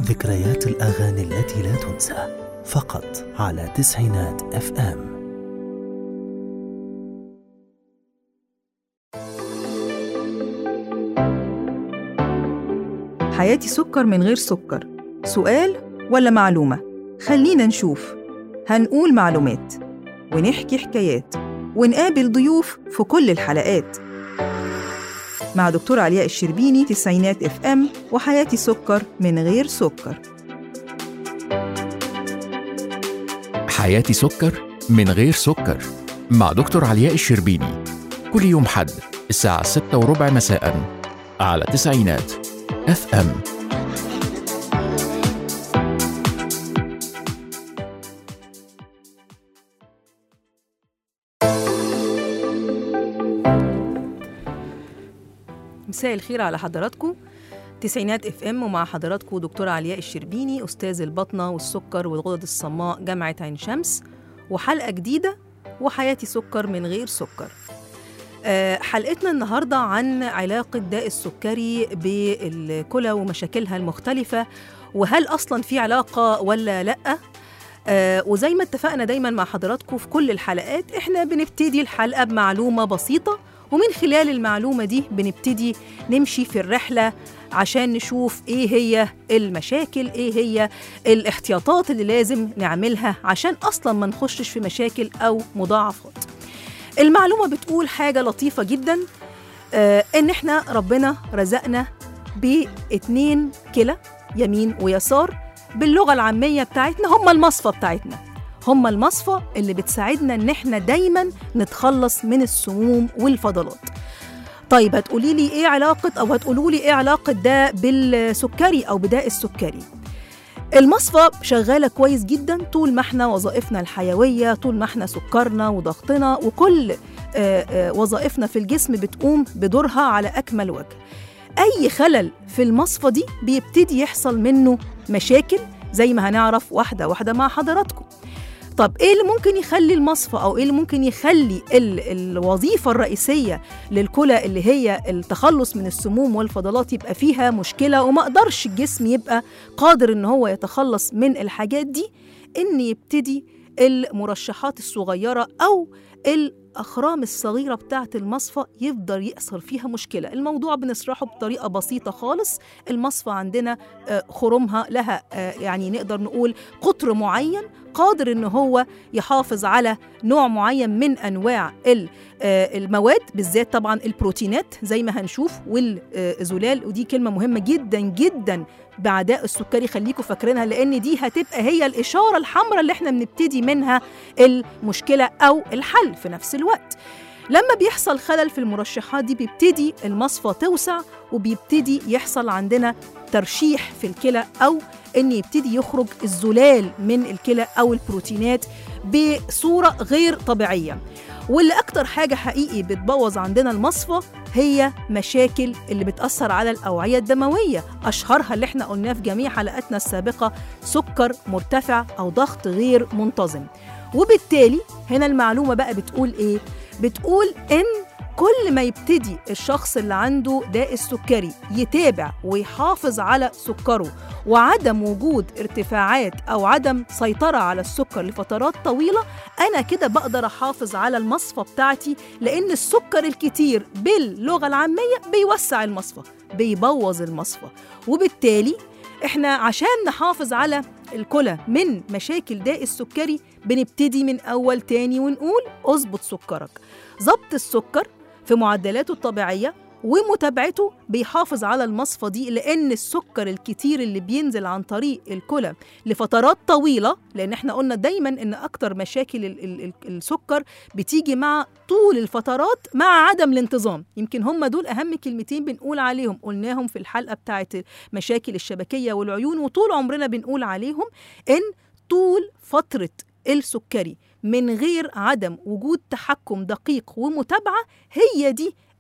ذكريات الأغاني التي لا تنسى فقط على تسعينات اف ام حياتي سكر من غير سكر سؤال ولا معلومة؟ خلينا نشوف هنقول معلومات ونحكي حكايات ونقابل ضيوف في كل الحلقات مع دكتور علياء الشربيني تسعينات اف ام وحياتي سكر من غير سكر حياتي سكر من غير سكر مع دكتور علياء الشربيني كل يوم حد الساعة ستة وربع مساء على تسعينات اف ام مساء الخير على حضراتكم تسعينات اف ام ومع حضراتكم دكتورة علياء الشربيني استاذ البطنة والسكر والغدد الصماء جامعة عين شمس وحلقة جديدة وحياتي سكر من غير سكر آه، حلقتنا النهاردة عن علاقة داء السكري بالكلى ومشاكلها المختلفة وهل أصلا في علاقة ولا لأ آه وزي ما اتفقنا دايما مع حضراتكم في كل الحلقات احنا بنبتدي الحلقة بمعلومة بسيطة ومن خلال المعلومة دي بنبتدي نمشي في الرحلة عشان نشوف ايه هي المشاكل ايه هي الاحتياطات اللي لازم نعملها عشان اصلا ما نخشش في مشاكل او مضاعفات المعلومة بتقول حاجة لطيفة جدا آه ان احنا ربنا رزقنا باتنين كلى يمين ويسار باللغة العامية بتاعتنا هم المصفى بتاعتنا هم المصفى اللي بتساعدنا ان احنا دايما نتخلص من السموم والفضلات طيب هتقولي لي ايه علاقة او هتقولوا لي ايه علاقة ده بالسكري او بداء السكري المصفى شغالة كويس جدا طول ما احنا وظائفنا الحيوية طول ما احنا سكرنا وضغطنا وكل آه، آه، وظائفنا في الجسم بتقوم بدورها على أكمل وجه أي خلل في المصفى دي بيبتدي يحصل منه مشاكل زي ما هنعرف واحدة واحدة مع حضراتكم طب ايه اللي ممكن يخلي المصفى او ايه اللي ممكن يخلي ال الوظيفه الرئيسيه للكلى اللي هي التخلص من السموم والفضلات يبقى فيها مشكله وما قدرش الجسم يبقى قادر ان هو يتخلص من الحاجات دي ان يبتدي المرشحات الصغيره او الاخرام الصغيره بتاعه المصفى يفضل يحصل فيها مشكله الموضوع بنشرحه بطريقه بسيطه خالص المصفى عندنا آه، خرمها لها آه، يعني نقدر نقول قطر معين قادر ان هو يحافظ على نوع معين من انواع ال- آه، المواد بالذات طبعا البروتينات زي ما هنشوف والزلال ودي كلمه مهمه جدا جدا بعداء السكري خليكم فاكرينها لان دي هتبقى هي الاشاره الحمراء اللي احنا بنبتدي منها المشكله او الحل في نفس الوقت لما بيحصل خلل في المرشحات دي بيبتدي المصفى توسع وبيبتدي يحصل عندنا ترشيح في الكلى او ان يبتدي يخرج الزلال من الكلى او البروتينات بصوره غير طبيعيه واللي اكتر حاجه حقيقي بتبوظ عندنا المصفى هي مشاكل اللي بتاثر على الاوعيه الدمويه اشهرها اللي احنا قلناه في جميع حلقاتنا السابقه سكر مرتفع او ضغط غير منتظم وبالتالي هنا المعلومه بقى بتقول ايه بتقول ان كل ما يبتدي الشخص اللي عنده داء السكري يتابع ويحافظ على سكره وعدم وجود ارتفاعات او عدم سيطره على السكر لفترات طويله انا كده بقدر احافظ على المصفى بتاعتي لان السكر الكتير باللغه العاميه بيوسع المصفى بيبوظ المصفى وبالتالي احنا عشان نحافظ على الكلى من مشاكل داء السكري بنبتدي من اول تاني ونقول اظبط سكرك ضبط السكر في معدلاته الطبيعيه ومتابعته بيحافظ على المصفى دي لان السكر الكتير اللي بينزل عن طريق الكلى لفترات طويله لان احنا قلنا دايما ان اكتر مشاكل ال- ال- ال- السكر بتيجي مع طول الفترات مع عدم الانتظام يمكن هم دول اهم كلمتين بنقول عليهم قلناهم في الحلقه بتاعه مشاكل الشبكيه والعيون وطول عمرنا بنقول عليهم ان طول فتره السكري من غير عدم وجود تحكم دقيق ومتابعه هي دي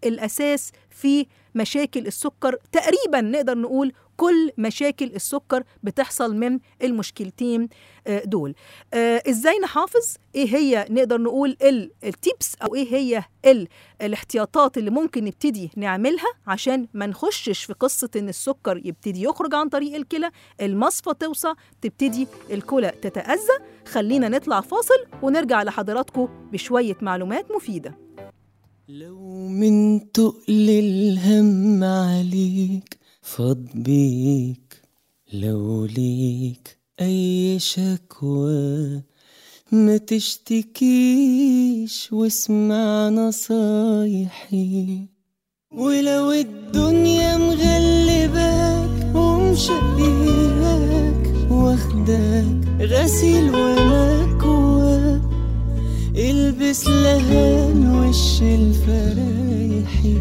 الاساس في مشاكل السكر تقريبا نقدر نقول كل مشاكل السكر بتحصل من المشكلتين آه، دول آه، ازاي نحافظ ايه هي نقدر نقول ال- التيبس او ايه هي ال- الاحتياطات اللي ممكن نبتدي نعملها عشان ما نخشش في قصة ان السكر يبتدي يخرج عن طريق الكلى المصفى توسع تبتدي الكلى تتأذى خلينا نطلع فاصل ونرجع لحضراتكم بشوية معلومات مفيدة لو من تقل الهم عليك فاض بيك لو ليك أي شكوى ما تشتكيش واسمع نصايحي ولو الدنيا مغلباك ومشقياك واخداك غسيل ومكواك البس لهان وش الفرايحي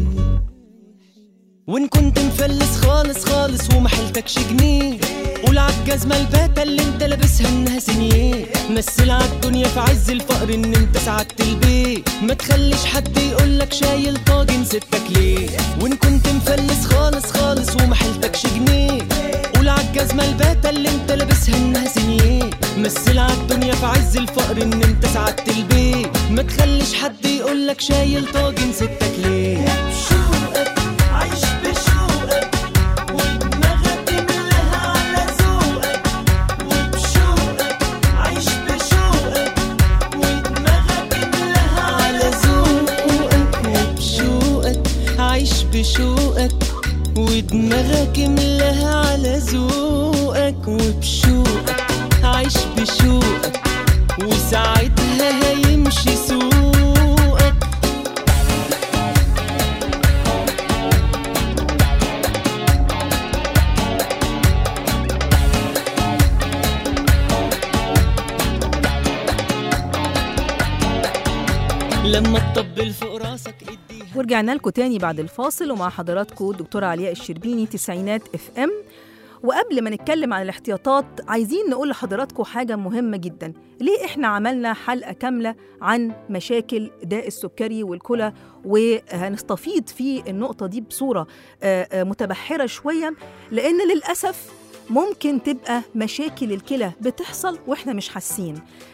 وان كنت مفلس خالص خالص ومحلتكش جنيه قول عالجزمة الباتة اللي انت لابسها انها سنيه مثل عالدنيا في عز الفقر ان انت سعدت البيت ما تخليش حد يقولك شايل طاجن ستك ليه وان كنت مفلس خالص خالص ومحلتكش جنيه قول عالجزمة الباتة اللي انت لابسها انها سنيه مثل عالدنيا في عز الفقر ان انت سعدت البيت ما تخليش حد يقولك شايل طاجن ستك ليه بشوقك عيش بشوقك ودماغك املاها على ذوقك وبشوقك عيش بشوقك ودماغك املاها على ذوقك وبشوقك عيش بشوقك ودماغك املاها على ذوقك وبشوقك عيش بشوقك وساعتها هيمشي سوقك لما تطبل فوق راسك اديها ورجعنا لكم تاني بعد الفاصل ومع حضراتكم الدكتورة علياء الشربيني تسعينات اف ام وقبل ما نتكلم عن الاحتياطات عايزين نقول لحضراتكم حاجة مهمة جدا ليه احنا عملنا حلقة كاملة عن مشاكل داء السكري والكلى وهنستفيض في النقطة دي بصورة آه، آه، متبحرة شوية لأن للأسف ممكن تبقى مشاكل الكلى بتحصل واحنا مش حاسين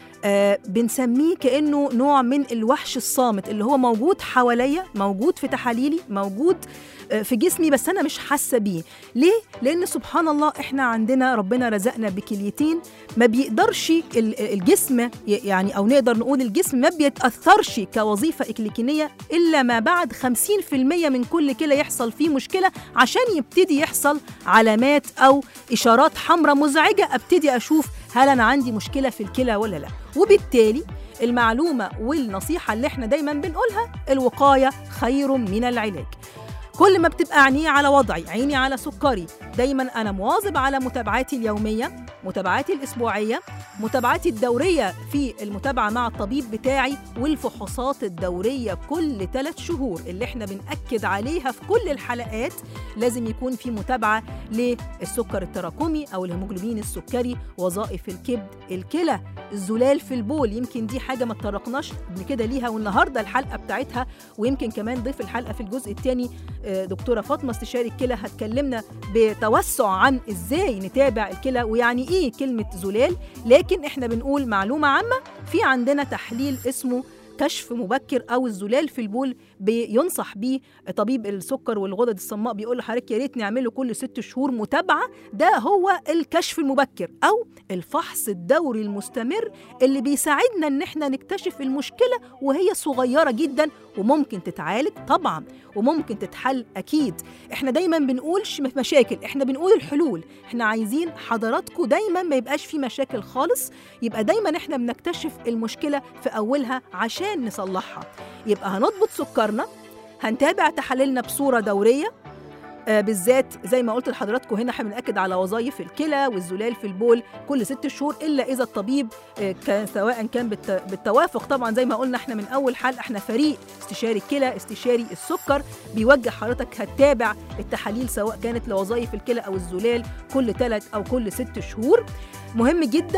آه بنسميه كانه نوع من الوحش الصامت اللي هو موجود حواليا موجود في تحاليلي موجود آه في جسمي بس انا مش حاسه بيه ليه لان سبحان الله احنا عندنا ربنا رزقنا بكليتين ما بيقدرش ال- الجسم ي- يعني او نقدر نقول الجسم ما بيتاثرش كوظيفه اكلينيه الا ما بعد 50% من كل كلى يحصل فيه مشكله عشان يبتدي يحصل علامات او اشارات حمراء مزعجه ابتدي اشوف هل انا عندي مشكله في الكلى ولا لا وبالتالي المعلومه والنصيحه اللي احنا دايما بنقولها الوقايه خير من العلاج كل ما بتبقى عيني على وضعي عيني على سكري دايما انا مواظب على متابعاتي اليوميه متابعاتي الاسبوعيه متابعاتي الدوريه في المتابعه مع الطبيب بتاعي والفحوصات الدوريه كل ثلاث شهور اللي احنا بنأكد عليها في كل الحلقات لازم يكون في متابعه للسكر التراكمي او الهيموجلوبين السكري وظائف الكبد الكلى الزلال في البول يمكن دي حاجه ما اتطرقناش قبل كده ليها والنهارده الحلقه بتاعتها ويمكن كمان ضيف الحلقه في الجزء الثاني دكتوره فاطمه استشاري الكلى هتكلمنا بتوسع عن ازاي نتابع الكلى ويعني ايه كلمه زلال لكن احنا بنقول معلومه عامه في عندنا تحليل اسمه كشف مبكر او الزلال في البول بينصح بيه طبيب السكر والغدد الصماء بيقول لحضرتك يا ريت نعمله كل ست شهور متابعه ده هو الكشف المبكر او الفحص الدوري المستمر اللي بيساعدنا ان احنا نكتشف المشكله وهي صغيره جدا وممكن تتعالج طبعا وممكن تتحل اكيد احنا دايما بنقولش مشاكل احنا بنقول الحلول احنا عايزين حضراتكم دايما ما يبقاش في مشاكل خالص يبقى دايما احنا بنكتشف المشكله في اولها عشان نصلحها يبقى هنضبط سكرنا هنتابع تحاليلنا بصوره دوريه آه بالذات زي ما قلت لحضراتكم هنا احنا بنأكد على وظائف الكلى والزلال في البول كل ست شهور الا اذا الطبيب آه كان سواء كان بالت- بالتوافق طبعا زي ما قلنا احنا من اول حلقه احنا فريق استشاري الكلى استشاري السكر بيوجه حضرتك هتتابع التحاليل سواء كانت لوظائف الكلى او الزلال كل ثلاث او كل ست شهور مهم جدا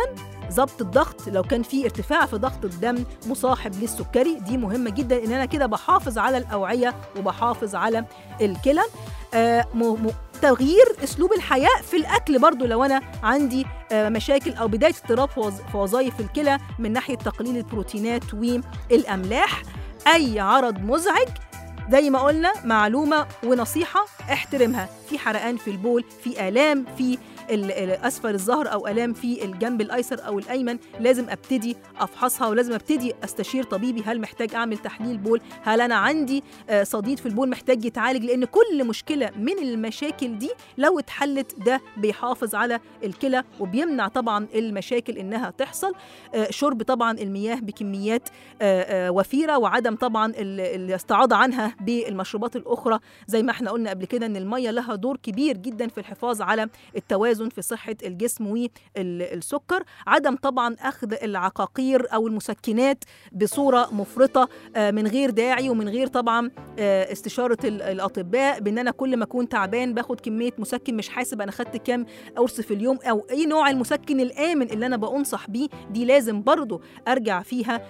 ضبط الضغط لو كان في ارتفاع في ضغط الدم مصاحب للسكري دي مهمه جدا ان انا كده بحافظ على الاوعيه وبحافظ على الكلى آه م- م- تغيير اسلوب الحياه في الاكل برضو لو انا عندي آه، مشاكل او بدايه اضطراب في وظ- في وظائف الكلى من ناحيه تقليل البروتينات والاملاح اي عرض مزعج زي ما قلنا معلومه ونصيحه احترمها في حرقان في البول في الام في ال- ال- اسفل الظهر او الام في الجنب الايسر او الايمن لازم ابتدي افحصها ولازم ابتدي استشير طبيبي هل محتاج اعمل تحليل بول هل انا عندي آه، صديد في البول محتاج يتعالج لان كل مشكله من المشاكل دي لو اتحلت ده بيحافظ على الكلى وبيمنع طبعا المشاكل انها تحصل آه، شرب طبعا المياه بكميات آه، آه، وفيره وعدم طبعا ال- الاستعاضه عنها بالمشروبات الاخرى زي ما احنا قلنا قبل كده ان الميه لها دور كبير جدا في الحفاظ على التوازن في صحه الجسم والسكر عدم طبعا اخذ العقاقير او المسكنات بصوره مفرطه آه، من غير داعي ومن غير طبعا آه، استشاره ال- الاطباء بان انا كل ما اكون تعبان باخد كميه مسكن مش حاسب انا خدت كام قرص في اليوم او اي نوع المسكن الامن اللي انا بنصح بيه دي لازم برضو ارجع فيها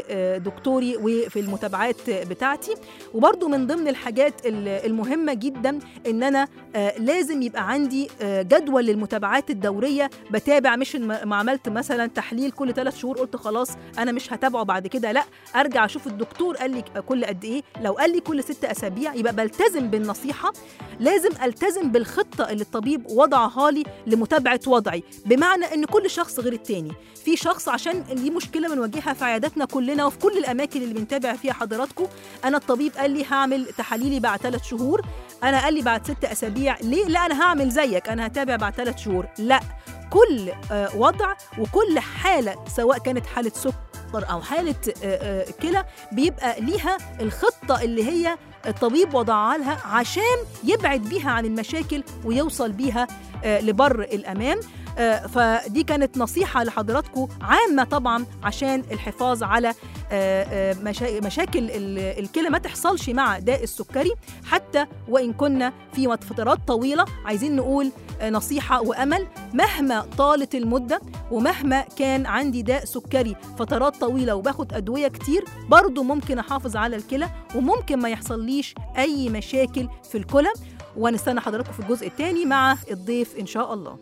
لدكتوري وفي المتابعات بتاعتي وبرضو من ضمن الحاجات ال- المهمه جدا ان انا آه، لازم يبقى عندي آه، جدول للمتابعات الدوريه بتابع مش إن ما ما عملت مثلا تحليل كل ثلاث شهور قلت خلاص انا مش هتابعه بعد كده لا ارجع اشوف الدكتور قال لي كل قد ايه لو قال لي كل ست اسابيع يبقى بلتزم بالنصيحه لازم التزم بالخطه اللي الطبيب وضعها لي لمتابعه وضعي بمعنى ان كل شخص غير التاني في شخص عشان دي مشكله بنواجهها في عياداتنا كلنا وفي كل الاماكن اللي بنتابع فيها حضراتكم انا الطبيب قال لي هعمل تحاليلي بعد ثلاث شهور انا قال لي بعد ست اسابيع ليه لا انا هعمل زيك انا هتابع بعد ثلاث شهور لا كل آه، وضع وكل حاله سواء كانت حاله سكر او حاله آه، آه، كلى بيبقى ليها الخطه اللي هي الطبيب وضعها لها عشان يبعد بيها عن المشاكل ويوصل بيها آه، لبر الامان آه، فدي كانت نصيحة لحضراتكم عامة طبعا عشان الحفاظ على آه، آه، مشا- مشاكل ال- الكلى ما تحصلش مع داء السكري حتى وإن كنا في فترات طويلة عايزين نقول آه، نصيحة وأمل مهما طالت المدة ومهما كان عندي داء سكري فترات طويلة وباخد أدوية كتير برضو ممكن أحافظ على الكلى وممكن ما يحصليش أي مشاكل في الكلى ونستنى حضراتكم في الجزء الثاني مع الضيف إن شاء الله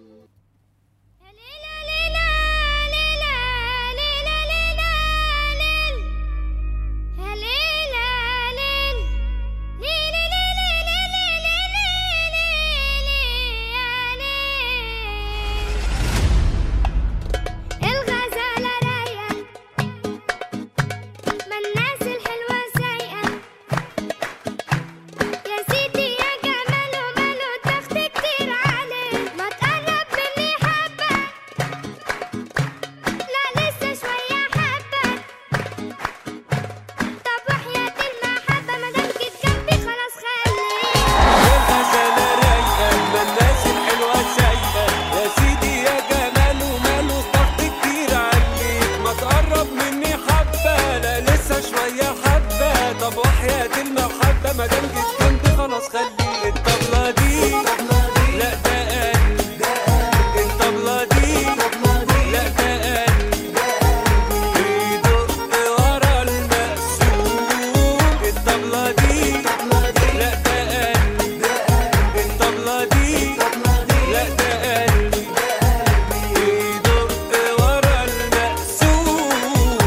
الغزالة رايقة ما الناس الحلوة سايقة يا سيدي يا جمال وماله تخت كتير عليه ما تقرب مني حبة لا لسه شوية حبة طب وحياة المحبة مادام جيت جنبي خلاص خليك الغزالة رايقة ما الناس الحلوة سايقة يا سيدي يا جمال وماله ضغط كتير عليك ما تقرب مني حبة لا لسه شوية حبة طب وحياة المحبة ما دام جيت جنبي خلاص خليك الطبلة دي لا ده قلبي الطبلة دي لا ده قلبي بيدق ورا المقسوم الطبلة دي لا ده قلبي الطبلة دي لا ده قلبي بيدق ورا المقسوم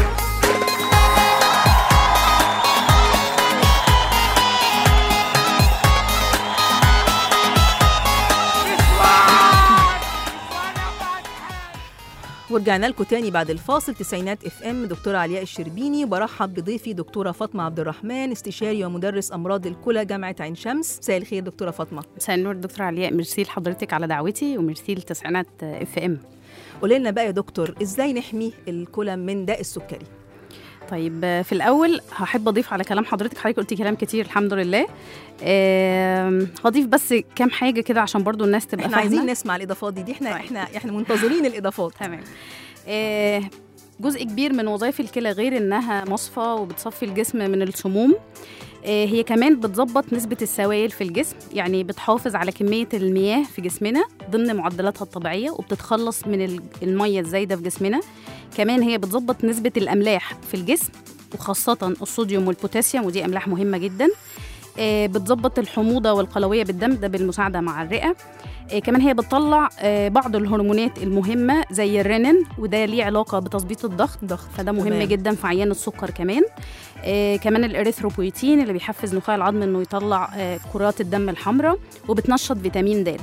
ورجعنا لكم تاني بعد الفاصل تسعينات اف ام دكتورة علياء الشربيني برحب بضيفي دكتورة فاطمة عبد الرحمن استشاري ومدرس أمراض الكلى جامعة عين شمس مساء الخير دكتورة فاطمة مساء النور دكتور علياء ميرسي لحضرتك على دعوتي وميرسي لتسعينات اف ام قولي لنا بقى يا دكتور ازاي نحمي الكلى من داء السكري طيب آه، في الاول هحب اضيف على كلام حضرتك حضرتك قلتي كلام كتير الحمد لله آم، هضيف بس كام حاجه كده عشان برضو الناس تبقى احنا فاهمه عايزين نسمع الإضافات دي, دي احنا طيب. احنا احنا منتظرين الإضافات تمام آه، جزء كبير من وظائف الكلى غير انها مصفى وبتصفي الجسم من السموم آه، هي كمان بتظبط نسبة السوائل في الجسم يعني بتحافظ على كمية المياه في جسمنا ضمن معدلاتها الطبيعية وبتتخلص من ال- المية الزايدة في جسمنا كمان هي بتظبط نسبة الأملاح في الجسم وخاصة الصوديوم والبوتاسيوم ودي أملاح مهمة جدا آه، بتظبط الحموضة والقلوية بالدم ده بالمساعدة مع الرئة آه، كمان هي بتطلع آه، بعض الهرمونات المهمة زي الرينين وده ليه علاقة بتظبيط الضغط ضغط فده مهم تمام. جدا في عيان السكر كمان آه كمان الاريثروبويتين اللي بيحفز نخاع العظم انه يطلع آه كرات الدم الحمراء وبتنشط فيتامين د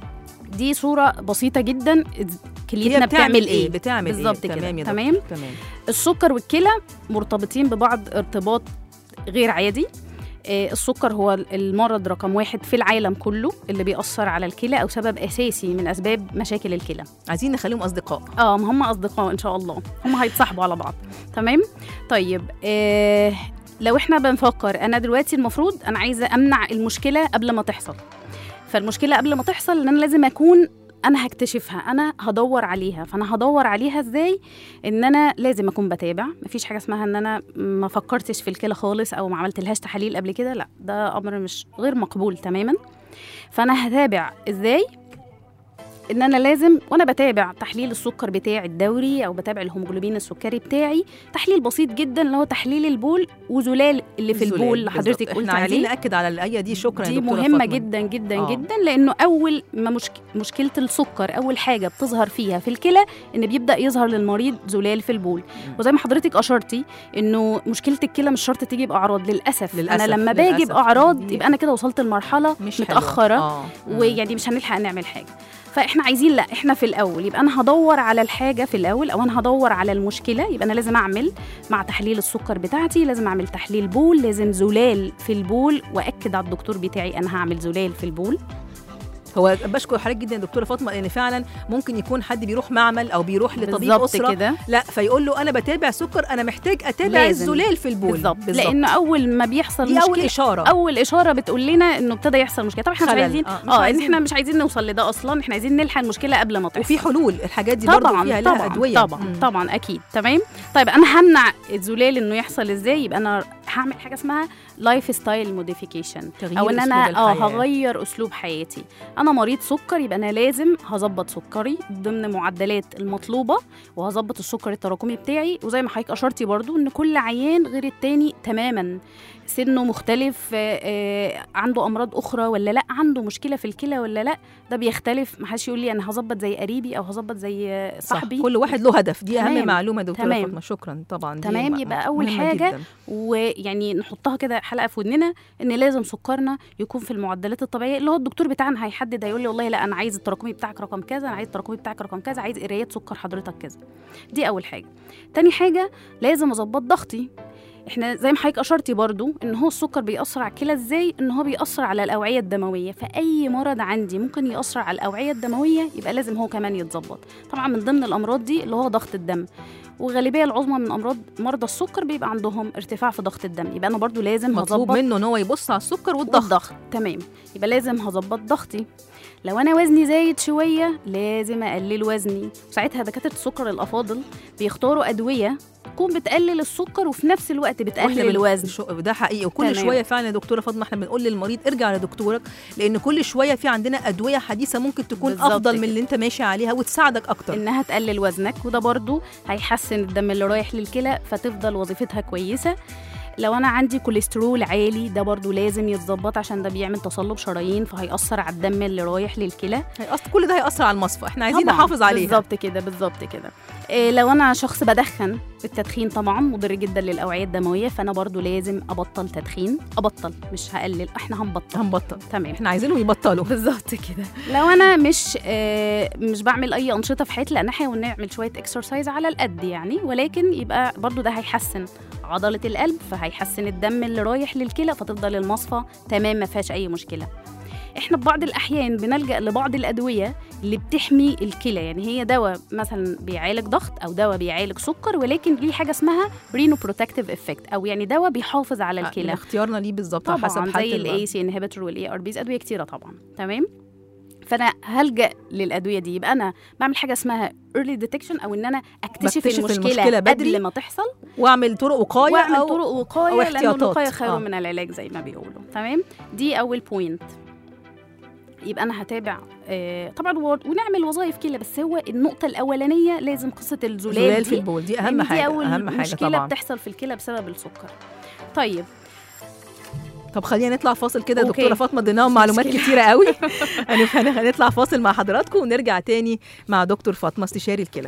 دي صورة بسيطة جدا كليتنا هي بتعمل ايه بتعمل بالظبط ايه كده تمام يا تمام دكتور. تمام السكر والكلى مرتبطين ببعض ارتباط غير عادي آه، السكر هو المرض رقم واحد في العالم كله اللي بيأثر على الكلى أو سبب أساسي من أسباب مشاكل الكلى عايزين نخليهم اصدقاء اه ما هم اصدقاء ان شاء الله هم هيتصاحبوا على بعض تمام طيب آه لو احنا بنفكر انا دلوقتي المفروض انا عايزه امنع المشكله قبل ما تحصل فالمشكله قبل ما تحصل ان انا لازم اكون انا هكتشفها انا هدور عليها فانا هدور عليها ازاي ان انا لازم اكون بتابع مفيش حاجه اسمها ان انا ما فكرتش في الكلى خالص او ما عملتلهاش تحاليل قبل كده لا ده امر مش غير مقبول تماما فانا هتابع ازاي ان انا لازم وانا بتابع تحليل السكر بتاعي الدوري او بتابع الهيموجلوبين السكري بتاعي تحليل بسيط جدا اللي هو تحليل البول وزلال اللي في البول اللي بالظبط. حضرتك قلت احنا عايزين عليه ناكد على الايه دي شكرا دي يا دكتوره مهمه فاطمة. جدا جدا آه. آه. جدا لانه اول ما مشك... مشكله السكر اول حاجه بتظهر فيها في الكلى ان بيبدا يظهر للمريض زلال في البول وزي ما حضرتك اشرتي انه مشكله الكلى مش شرط تيجي باعراض للاسف, للأسف، انا لما باجي للأسف. باعراض دي- يبقى انا كده وصلت لمرحله مش متاخره حلوة. آه. مم. ويعني مش هنلحق نعمل حاجه فاحنا عايزين لا احنا في الاول يبقى انا هدور على الحاجه في الاول او انا هدور على المشكله يبقى انا لازم اعمل مع تحليل السكر بتاعتي لازم اعمل تحليل بول لازم زلال في البول واكد على الدكتور بتاعي انا هعمل زلال في البول هو بشكر حضرتك جدا يا دكتوره فاطمه لان فعلا ممكن يكون حد بيروح معمل او بيروح لطبيب بالظبط اسره كده لا فيقول له انا بتابع سكر انا محتاج اتابع لازم. الزلال في البول بالظبط لان اول ما بيحصل دي مشكله اول اشاره اول اشاره بتقول لنا انه ابتدى يحصل مشكله طبعا احنا مش خلل. عايزين آه، مش اه ان عايزين. احنا مش عايزين نوصل لده اصلا احنا عايزين نلحق المشكله قبل ما تحصل وفي حلول الحاجات دي برضه طبعا فيها لها طبعا ادويه طبعا مم. طبعا اكيد تمام طيب انا همنع الزلال انه يحصل ازاي يبقى انا هعمل حاجه اسمها لايف ستايل موديفيكيشن تغيير او ان أسلوب انا اه الحياة. هغير اسلوب حياتي انا مريض سكر يبقى انا لازم هظبط سكري ضمن معدلات المطلوبه وهظبط السكر التراكمي بتاعي وزي ما حضرتك اشرتي برضو ان كل عيان غير التاني تماما سنه مختلف آه، آه، عنده امراض اخرى ولا لا عنده مشكله في الكلى ولا لا ده بيختلف ما حدش يقول لي انا هظبط زي قريبي او هظبط زي آه، صح صاحبي كل واحد له هدف دي اهم تمام. معلومه يا دكتوره تمام. فاطمه شكرا طبعا دي تمام، م- يبقى أول مهمة حاجة جداً. ويعني نحطها كده حلقه في ودننا ان لازم سكرنا يكون في المعدلات الطبيعيه اللي هو الدكتور بتاعنا هيحدد هيقول لي والله لا انا عايز التراكمي بتاعك رقم كذا انا عايز التراكمي بتاعك رقم كذا عايز قرايات سكر حضرتك كذا دي اول حاجه تاني حاجه لازم اظبط ضغطي احنا زي ما حضرتك اشرتي برضو ان هو السكر بيأثر على الكلى ازاي ان هو بيأثر على الاوعيه الدمويه فاي مرض عندي ممكن يأثر على الاوعيه الدمويه يبقى لازم هو كمان يتظبط طبعا من ضمن الامراض دي اللي هو ضغط الدم وغالبيه العظمى من امراض مرضى السكر بيبقى عندهم ارتفاع في ضغط الدم يبقى انا برضو لازم مطلوب هظبط منه ان هو يبص على السكر والضغط والضغط تمام يبقى لازم هظبط ضغطي لو انا وزني زايد شويه لازم اقلل وزني وساعتها دكاتره السكر الافاضل بيختاروا ادويه تكون بتقلل السكر وفي نفس الوقت بتقلل وإحنا بن- الوزن شو- ده حقيقي وكل تمام. شويه فعلا يا دكتوره فاطمه احنا بنقول للمريض ارجع لدكتورك لان كل شويه في عندنا ادويه حديثه ممكن تكون بالظبط افضل من كده. اللي انت ماشي عليها وتساعدك اكتر انها تقلل وزنك وده برضو هيحسن الدم اللي رايح للكلى فتفضل وظيفتها كويسه لو انا عندي كوليسترول عالي ده برضو لازم يتظبط عشان ده بيعمل تصلب شرايين فهيأثر على الدم اللي رايح للكلى هيأثر كل ده هيأثر على المصفى احنا عايزين طبعاً، نحافظ عليها بالظبط كده بالظبط كده إيه لو انا شخص بدخن التدخين طبعا مضر جدا للاوعيه الدمويه فانا برضو لازم ابطل تدخين ابطل مش هقلل احنا هنبطل هنبطل تمام احنا عايزينهم يبطلوا بالظبط كده لو انا مش آه مش بعمل اي انشطه في حياتي لا نحاول نعمل شويه اكسرسايز على القد يعني ولكن يبقى برضو ده هيحسن عضله القلب فهيحسن الدم اللي رايح للكلى فتفضل المصفى تمام ما فيهاش اي مشكله احنا ببعض الاحيان بنلجا لبعض الادويه اللي بتحمي الكلى يعني هي دواء مثلا بيعالج ضغط او دواء بيعالج سكر ولكن ليه حاجه اسمها رينو بروتكتيف افكت او يعني دواء بيحافظ على من الكلى اختيارنا ليه بالظبط على طبعا حسب زي حاله الاي سي انهبيتور والاي ار بيز ادويه كتيره طبعا تمام فانا هلجا للادويه دي يبقى انا بعمل حاجه اسمها early detection او ان انا اكتشف بكتشف المشكله, المشكلة بدري قبل ما تحصل واعمل طرق وقايه واعمل أو طرق أو وقايه لان احتياطات. الوقايه خير آه. من العلاج زي ما بيقولوا تمام دي اول بوينت يبقى انا هتابع آه طبعا و- ونعمل وظائف كلى بس هو النقطه الاولانيه لازم قصه الزلال, زلال في دي البول دي لأن اهم دي حاجه اول اهم حاجه مشكله طبعا بتحصل في الكلى بسبب السكر طيب طب خلينا نطلع فاصل كده أوكي. دكتوره فاطمه اديناهم مش معلومات مشكلة. كتيره قوي هنف- هن- هنطلع فاصل مع حضراتكم ونرجع تاني مع دكتور فاطمه استشاري الكلى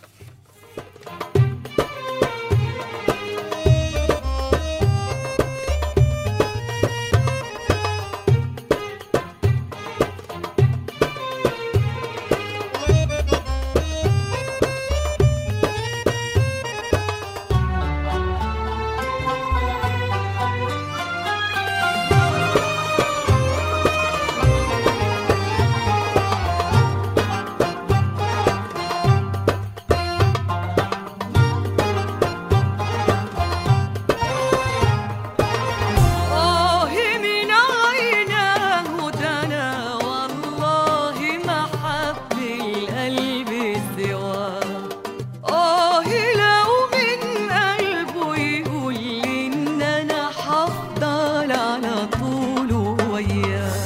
آه من عيناه دنا والله ما حب القلب سواه آه لو من قلبه يقول لي إن أنا حفضل على طول وياه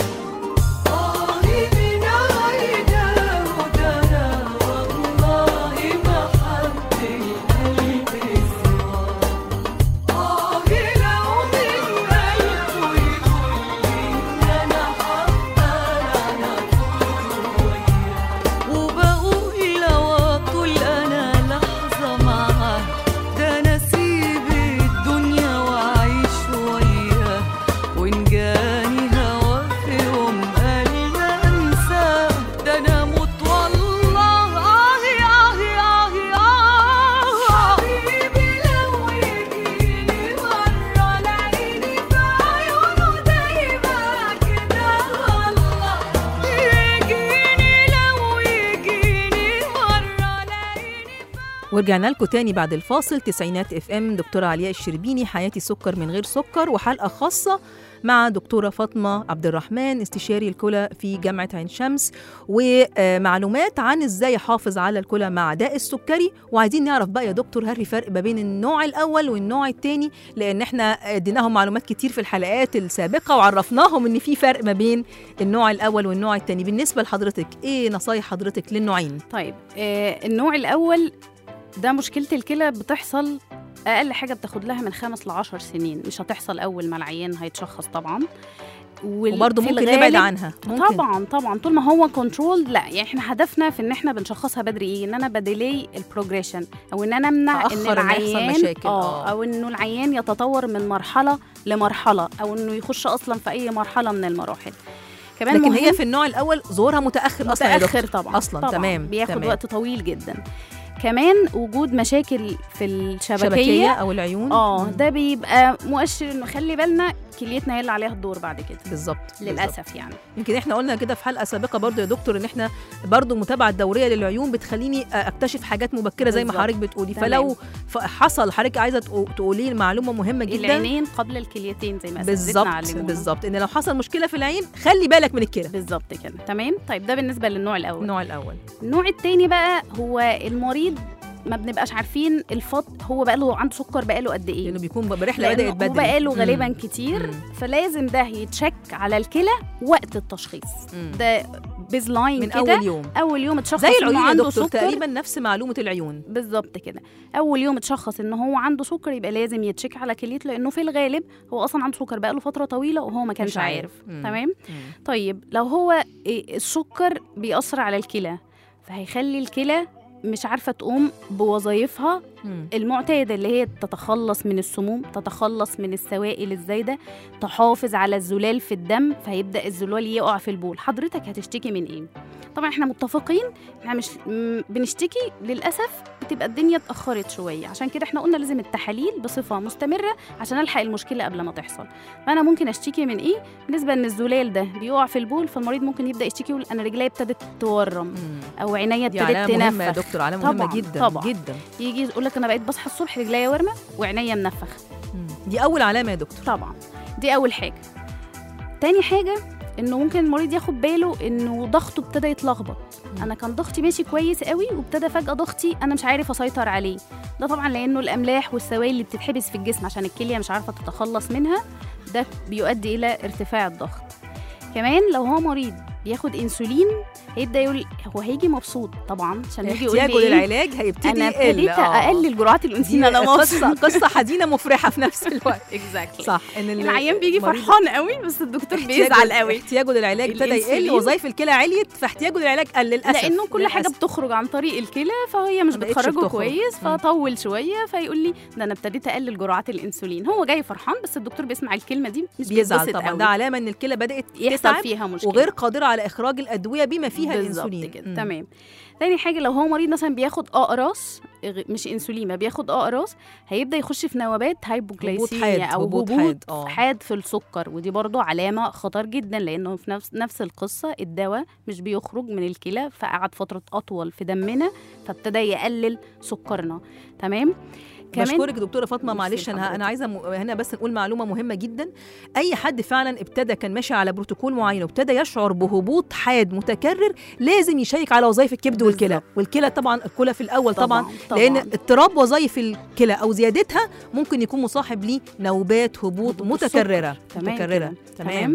آه من عيناه دنا والله ما حب القلب سواه آه لو من قلبه يقول لي إن أنا حفضل على طول وياه وبقول لو أطول أنا لحظة معاه ده أنا أسيب الدنيا وأعيش وياه وإن جاني هوا في يوم قال أنساه ده أنا أموت والله آه آه آه آه حبيبي لو يجيني مرة لعيني في عيونه دايما كده والله يجيني لو يجيني مرة لعيني ورجعنا لكم تاني بعد الفاصل تسعينات اف ام دكتوره علياء الشربيني حياتي سكر من غير سكر وحلقه خاصه مع دكتوره فاطمه عبد الرحمن استشاري الكلى في جامعه عين شمس ومعلومات عن ازاي احافظ على الكلى مع داء السكري وعايزين نعرف بقى يا دكتور هل في فرق ما بين النوع الاول والنوع الثاني لان احنا اديناهم معلومات كتير في الحلقات السابقه وعرفناهم ان في فرق ما بين النوع الاول والنوع الثاني بالنسبه لحضرتك ايه نصايح حضرتك للنوعين طيب آه النوع الاول ده مشكله الكلى بتحصل اقل حاجه بتاخد لها من خمس لعشر سنين مش هتحصل اول ما العيان هيتشخص طبعا وال- وبرضه في ممكن نبعد الغالب- عنها ممكن. طبعا طبعا طول ما هو كنترول لا يعني احنا هدفنا في ان احنا بنشخصها بدري ايه ان انا بديلي البروجريشن او ان انا امنع ان أأخر إن يحصل العيان مشاكل، اه آه. او انه العيان يتطور من مرحله لمرحله او انه يخش اصلا في اي مرحله من المراحل كمان لكن مهم هي في النوع الاول ظهورها متاخر اصلا يا متاخر دكتور طبعا اصلا طبعا تمام بياخد تمام. وقت طويل جدا كمان وجود مشاكل في الشبكيه شبكيه او العيون اه مم. ده بيبقى مؤشر انه خلي بالنا كليتنا هي اللي عليها الدور بعد كده بالظبط بالظبط. للاسف يعني يمكن احنا قلنا كده في حلقه سابقه برضو يا دكتور ان احنا برضو المتابعه الدوريه للعيون بتخليني اكتشف حاجات مبكره زي ما بالظبط. حضرتك بتقولي تمام. فلو ف- حصل حضرتك عايزه تقو- تقولي معلومه مهمه جدا العينين قبل الكليتين زي ما اساتذتنا بالظبط علمونا بالظبط ان لو حصل مشكله في العين خلي بالك من الكلى بالظبط كده تمام طيب ده بالنسبه للنوع الاول النوع الاول النوع التاني بقى هو المريض ما بنبقاش عارفين الفط هو بقى له عنده سكر بقى له قد ايه لانه بيكون برحله بدات لأنه بدري وبقى له مم. غالبا كتير مم. فلازم ده يتشك على الكلى وقت التشخيص مم. ده بيز لاين من كده اول يوم اول يوم اتشخص زي إنه العيون يا عنده دكتور سكر تقريبا نفس معلومه العيون بالظبط كده اول يوم اتشخص ان هو عنده سكر يبقى لازم يتشيك على كليته لانه في الغالب هو اصلا عنده سكر بقاله فتره طويله وهو ما كانش مش عارف. عارف مم. تمام مم. طيب لو هو إيه، السكر بيأثر على الكلى فهيخلي الكلى مش عارفه تقوم بوظائفها مم. المعتاده اللي هي تتخلص من السموم تتخلص من السوائل الزايده تحافظ على الزلال في الدم فيبدا الزلال يقع في البول حضرتك هتشتكي من ايه طبعا احنا متفقين احنا مش م- بنشتكي للاسف بتبقى الدنيا اتاخرت شويه عشان كده احنا قلنا لازم التحاليل بصفه مستمره عشان الحق المشكله قبل ما تحصل فانا ممكن اشتكي من ايه بالنسبه ان الزلال ده بيقع في البول فالمريض ممكن يبدا يشتكي يقول انا رجلي ابتدت تورم مم. او عينيا دي ابتدت علامه مهمه يا تنفخ دكتور علامه مهمه طبعاً، جدا طبعاً. جدا يجي يقول لك انا بقيت بصحى الصبح رجليا ورمه وعينيا منفخ مم. دي اول علامه يا دكتور طبعا دي اول حاجه تاني حاجه انه ممكن المريض ياخد باله انه ضغطه ابتدى يتلخبط انا كان ضغطي ماشي كويس قوي وابتدى فجاه ضغطي انا مش عارف اسيطر عليه ده طبعا لانه الاملاح والسوائل اللي بتتحبس في الجسم عشان الكليه مش عارفه تتخلص منها ده بيؤدي الى ارتفاع الضغط كمان لو هو مريض بياخد انسولين هيبدا يقول هو هيجي مبسوط طبعا عشان يجي يقول احتياجه لي إيه؟ للعلاج هيبتدي انا يقل ابتديت آه. اقلل جرعات الانسولين دي انا قصه مبسوط قصه حزينه مفرحه في نفس الوقت اكزاكتلي صح ان ال- العيان بيجي المريض فرحان قوي بس الدكتور احتياجه- بيزعل قوي احتياجه للعلاج ابتدى يقل الإنسولين. وظائف الكلى عليت فاحتياجه للعلاج قل للاسف لانه كل حاجه للأسف. بتخرج عن طريق الكلى فهي مش ما بقتش بتخرجه بتخرج. كويس مم. فطول شويه فيقول لي ده انا ابتديت اقلل جرعات الانسولين هو جاي فرحان بس الدكتور بيسمع الكلمه دي مش بيزعل بيتبسط طبعا قوي ده علامه ان الكلى بدات يحصل تتعب فيها مشكله وغير قادره على اخراج الادويه بما فيها بالظبط الانسولين كده مم. تمام تاني حاجه لو هو مريض مثلا بياخد اقراص غ- مش انسولين ما بياخد اقراص هيبدا يخش في نوبات هايبوجلايسيميا حاد، او هبوط هبوط حاد، آه. حاد في السكر ودي برضو علامه خطر جدا لانه في نفس نفس القصه الدواء مش بيخرج من الكلى فقعد فتره اطول في دمنا فابتدى يقلل سكرنا تمام بشكرك دكتوره فاطمه ميرسي معلش انا لحضرتك. انا عايزه م- هنا بس نقول معلومه مهمه جدا اي حد فعلا ابتدى كان ماشي على بروتوكول معين وابتدى يشعر بهبوط حاد متكرر لازم يشيك على وظائف الكبد والكلى بالظبط. والكلى طبعا الكلى في الاول طبعا, طبعاً، طبعا لان طبعاً. اضطراب وظائف الكلى او زيادتها ممكن يكون مصاحب ليه نوبات هبوط هبوط متكرره السكر. تمام متكرره كده. تمام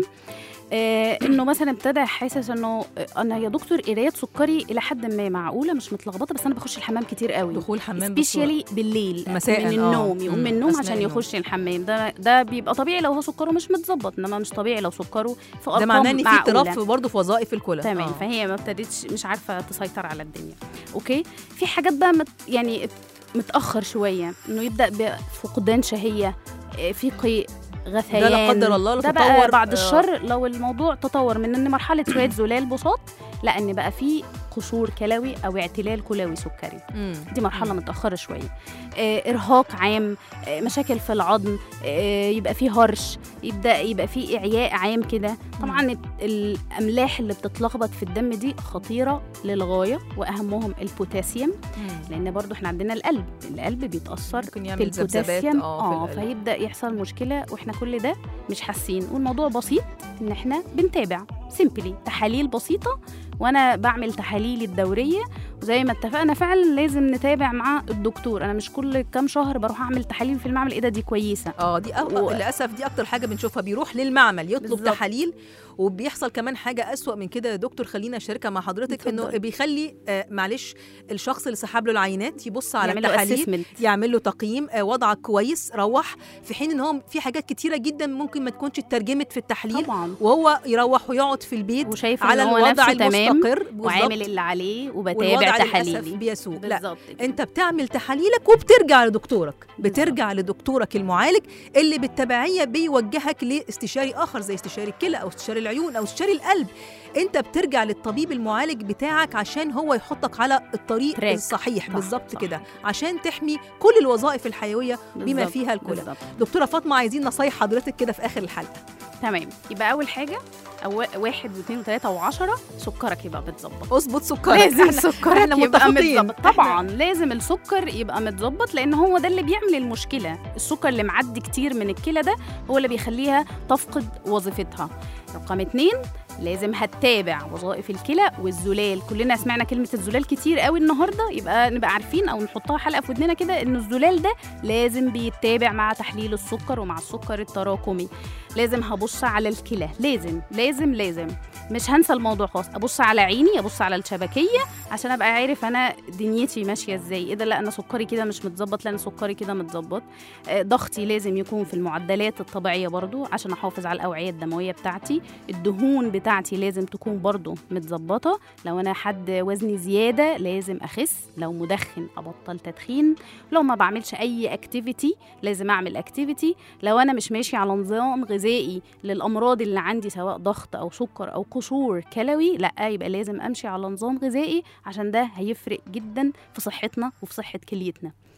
آه انه مثلا ابتدى حاسس انه آه، انا يا دكتور قرايات سكري الى حد ما معقوله مش متلخبطه بس انا بخش الحمام كتير قوي دخول حمام سبيشالي بالليل مساء، من آه. النوم يقوم مم. من النوم أثناء عشان النوم. يخش الحمام ده ده بيبقى طبيعي لو هو سكره مش متظبط انما مش طبيعي لو سكره في ارقام ده معناه ان في اضطراب معقولة. في- برضه في وظائف الكلى تمام آه. فهي ما ابتدتش مش عارفه تسيطر على الدنيا اوكي في حاجات بقى مت يعني متاخر شويه انه يبدا بفقدان شهيه آه، في قيء غثيان ده لا قدر الله لو ده تطور بقى بعد آه، الشر لو الموضوع تطور من ان مرحله شويه زلال بساط لا ان بقى في قشور كلوي او اعتلال كلوي سكري مم. دي مرحله متاخره شويه آه ارهاق عام آه مشاكل في العظم آه يبقى فيه هرش يبدا يبقى فيه اعياء عام كده طبعا ال- الاملاح اللي بتتلخبط في الدم دي خطيره للغايه واهمهم البوتاسيوم مم. لان برضو احنا عندنا القلب القلب بيتاثر ممكن في يعمل ذبذبات البوتاسيوم اه في القلب. فيبدا يحصل مشكله واحنا كل ده مش حاسين والموضوع بسيط ان احنا بنتابع سيمبلي تحاليل بسيطه وانا بعمل تحاليلي الدوريه وزي ما اتفقنا فعلا لازم نتابع مع الدكتور انا مش كل كام شهر بروح اعمل تحاليل في المعمل ايه ده دي كويسه اه دي أو... و- للاسف دي اكتر حاجه بنشوفها بيروح للمعمل يطلب بالظبط. تحاليل وبيحصل كمان حاجه أسوأ من كده يا دكتور خلينا اشاركها مع حضرتك انه اتفضلي. بيخلي آه معلش الشخص اللي سحب له العينات يبص على يعملوا التحاليل assessment. يعمل له تقييم آه وضعك كويس روح في حين ان هو في حاجات كتيره جدا ممكن ما تكونش اترجمت في التحليل طبعا وهو يروح ويقعد في البيت وشايف على ان هو الوضع نفسه تمام المستقر بالظبط. وعامل اللي عليه وبتابع والوضع للاسف تحاليلي بيسوء لا بالظبط كده. انت بتعمل تحاليلك وبترجع لدكتورك بترجع لدكتورك المعالج اللي بالتبعيه بيوجهك لاستشاري اخر زي استشاري الكلى او استشاري العيون او استشاري القلب انت بترجع للطبيب المعالج بتاعك عشان هو يحطك على الطريق تراك. الصحيح صح، بالظبط صح. كده عشان تحمي كل الوظائف الحيويه بما بالظبط، فيها الكلى بالظبط. دكتوره فاطمه عايزين نصايح حضرتك كده في اخر الحلقه تمام يبقى اول حاجه أو واحد واثنين وثلاثه وعشرة سكرك يبقى متظبط اظبط سكرك لازم إحنا- سكرك احنا يبقى متفقين. متظبط طبعا لازم السكر يبقى متظبط لان هو ده اللي بيعمل المشكله السكر اللي معدي كتير من الكلى ده هو اللي بيخليها تفقد وظيفتها رقم اتنين لازم هتتابع وظائف الكلى والزلال كلنا سمعنا كلمه الزلال كتير قوي النهارده يبقى نبقى عارفين او نحطها حلقه في ودننا كده ان الزلال ده لازم بيتابع مع تحليل السكر ومع السكر التراكمي لازم هبص على الكلى لازم لازم لازم مش هنسى الموضوع خالص ابص على عيني ابص على الشبكيه عشان ابقى عارف انا دنيتي ماشيه ازاي ايه ده لا انا سكري كده مش متظبط لا انا سكري كده متظبط آه، ضغطي لازم يكون في المعدلات الطبيعيه برضو عشان احافظ على الاوعيه الدمويه بتاعتي الدهون بتاعتي لازم تكون برضو متظبطه لو انا حد وزني زياده لازم اخس لو مدخن ابطل تدخين لو ما بعملش اي اكتيفيتي لازم اعمل اكتيفيتي لو انا مش ماشي على نظام غذائي للامراض اللي عندي سواء ضغط او سكر او قشور كلوي لا يبقى لازم امشي على نظام غذائي عشان ده هيفرق جدا في صحتنا وفي صحه كليتنا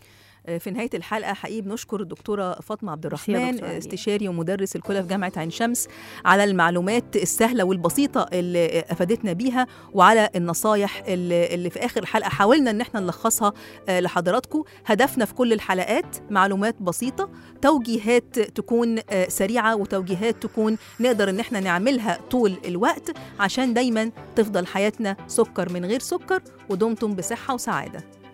آه، في نهايه الحلقه حقيقي بنشكر الدكتوره فاطمه عبد ميرسي يا الرحمن دكتورة عليا. استشاري ومدرس الكلى في جامعه عين شمس على المعلومات السهله والبسيطه اللي افادتنا بيها وعلى النصايح اللي اللي في اخر الحلقه حاولنا ان احنا نلخصها آه، لحضراتكم هدفنا في كل الحلقات معلومات بسيطه توجيهات تكون آه، سريعه وتوجيهات تكون نقدر ان احنا نعملها طول الوقت عشان دايما تفضل حياتنا سكر من غير سكر ودمتم بصحه وسعاده